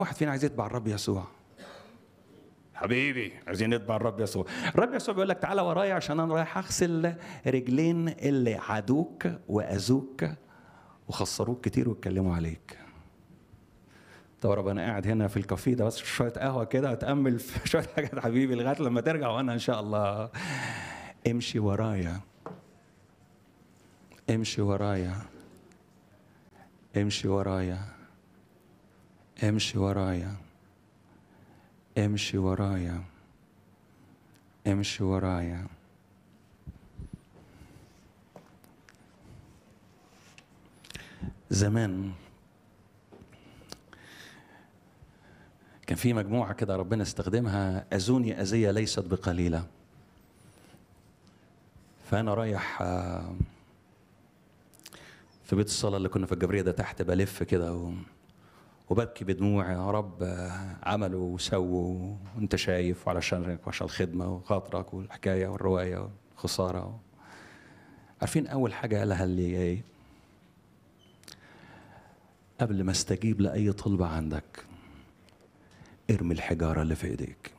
واحد فينا عايز يتبع الرب يسوع حبيبي عايزين نتبع الرب يسوع الرب يسوع بيقول لك تعالى ورايا عشان انا رايح اغسل رجلين اللي عادوك واذوك وخسروك كتير واتكلموا عليك طب رب انا قاعد هنا في الكافيه ده بس شويه قهوه كده اتامل في شويه حاجات حبيبي لغايه لما ترجع وانا ان شاء الله امشي ورايا امشي ورايا امشي ورايا امشي ورايا امشي ورايا امشي ورايا زمان كان في مجموعة كده ربنا استخدمها أذوني أذية ليست بقليلة فأنا رايح آه، في بيت الصلاة اللي كنا في الجبرية ده تحت بلف كده و... وببكي بدموع يا رب آه، عملوا وسووا وانت شايف وعلشانك وعشان الخدمة وخاطرك والحكاية والرواية والخسارة عارفين أول حاجة قالها لي إيه؟ قبل ما استجيب لأي طلبة عندك ارمي الحجارة اللي في ايديك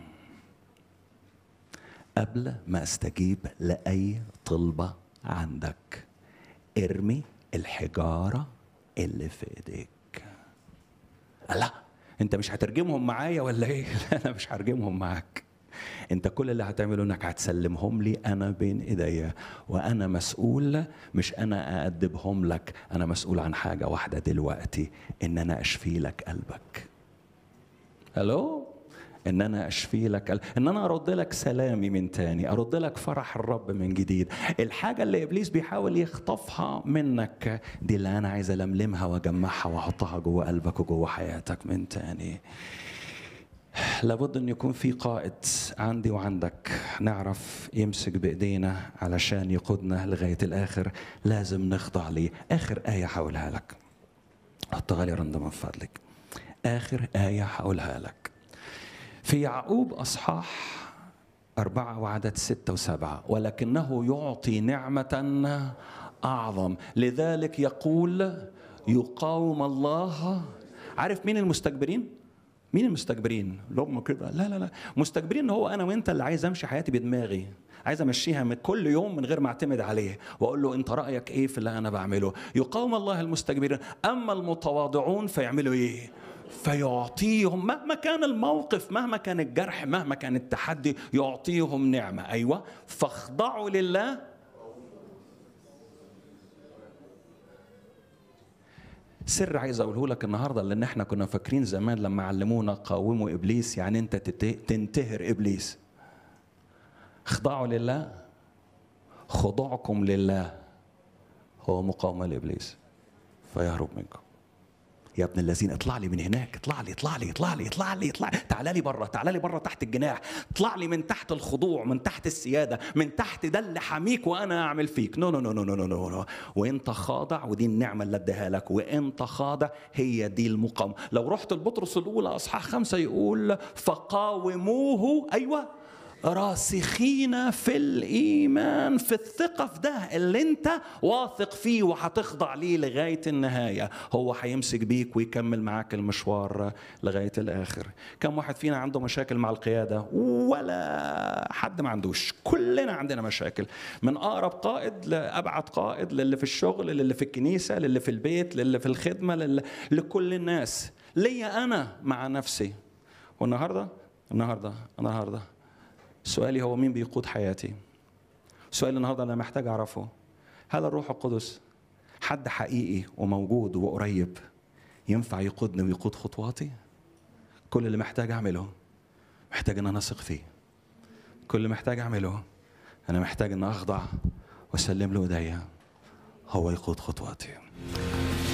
قبل ما استجيب لأي طلبة عندك ارمي الحجارة اللي في ايديك لا انت مش هترجمهم معايا ولا ايه لا انا مش هرجمهم معاك انت كل اللي هتعمله انك هتسلمهم لي انا بين ايديا وانا مسؤول مش انا اادبهم لك انا مسؤول عن حاجه واحده دلوقتي ان انا اشفي لك قلبك الو ان انا اشفي لك قلب- ان انا ارد لك سلامي من تاني ارد لك فرح الرب من جديد الحاجه اللي ابليس بيحاول يخطفها منك دي اللي انا عايز الملمها واجمعها واحطها جوه قلبك وجوه حياتك من تاني لابد ان يكون في قائد عندي وعندك نعرف يمسك بايدينا علشان يقودنا لغايه الاخر لازم نخضع ليه اخر ايه هقولها لك حطها لي رندم من فضلك اخر ايه هقولها لك في يعقوب اصحاح أربعة وعدد ستة وسبعة ولكنه يعطي نعمة أعظم لذلك يقول يقاوم الله عارف مين المستكبرين؟ مين المستكبرين؟ اللي هم كده لا لا لا مستكبرين هو أنا وأنت اللي عايز أمشي حياتي بدماغي عايز امشيها من كل يوم من غير ما اعتمد عليه واقول له انت رايك ايه في اللي انا بعمله يقاوم الله المستكبرين اما المتواضعون فيعملوا ايه فيعطيهم مهما كان الموقف مهما كان الجرح مهما كان التحدي يعطيهم نعمه ايوه فاخضعوا لله سر عايز اقوله لك النهارده لان احنا كنا فاكرين زمان لما علمونا قاوموا ابليس يعني انت تت- تنتهر ابليس اخضعوا لله خضوعكم لله هو مقاومه لابليس فيهرب منكم يا ابن الذين اطلع لي من هناك اطلع لي اطلع لي اطلع لي اطلع لي اطلع لي تعال لي بره تعال لي بره تحت الجناح اطلع لي من تحت الخضوع من تحت السياده من تحت ده اللي حميك وانا اعمل فيك نو نو نو نو نو نو نو, نو. وانت خاضع ودي النعمه اللي اديها لك وانت خاضع هي دي المقاومه لو رحت لبطرس الاولى اصحاح خمسه يقول فقاوموه ايوه راسخين في الايمان في الثقه في ده اللي انت واثق فيه وهتخضع ليه لغايه النهايه هو هيمسك بيك ويكمل معاك المشوار لغايه الاخر كم واحد فينا عنده مشاكل مع القياده ولا حد ما عندوش كلنا عندنا مشاكل من اقرب قائد لابعد قائد للي في الشغل للي في الكنيسه للي في البيت للي في الخدمه للي لكل الناس ليا انا مع نفسي والنهارده النهارده النهارده سؤالي هو مين بيقود حياتي سؤالي النهارده انا محتاج اعرفه هل الروح القدس حد حقيقي وموجود وقريب ينفع يقودني ويقود خطواتي كل اللي محتاج اعمله محتاج ان انا اثق فيه كل اللي محتاج اعمله انا محتاج ان اخضع واسلم له ايديا هو يقود خطواتي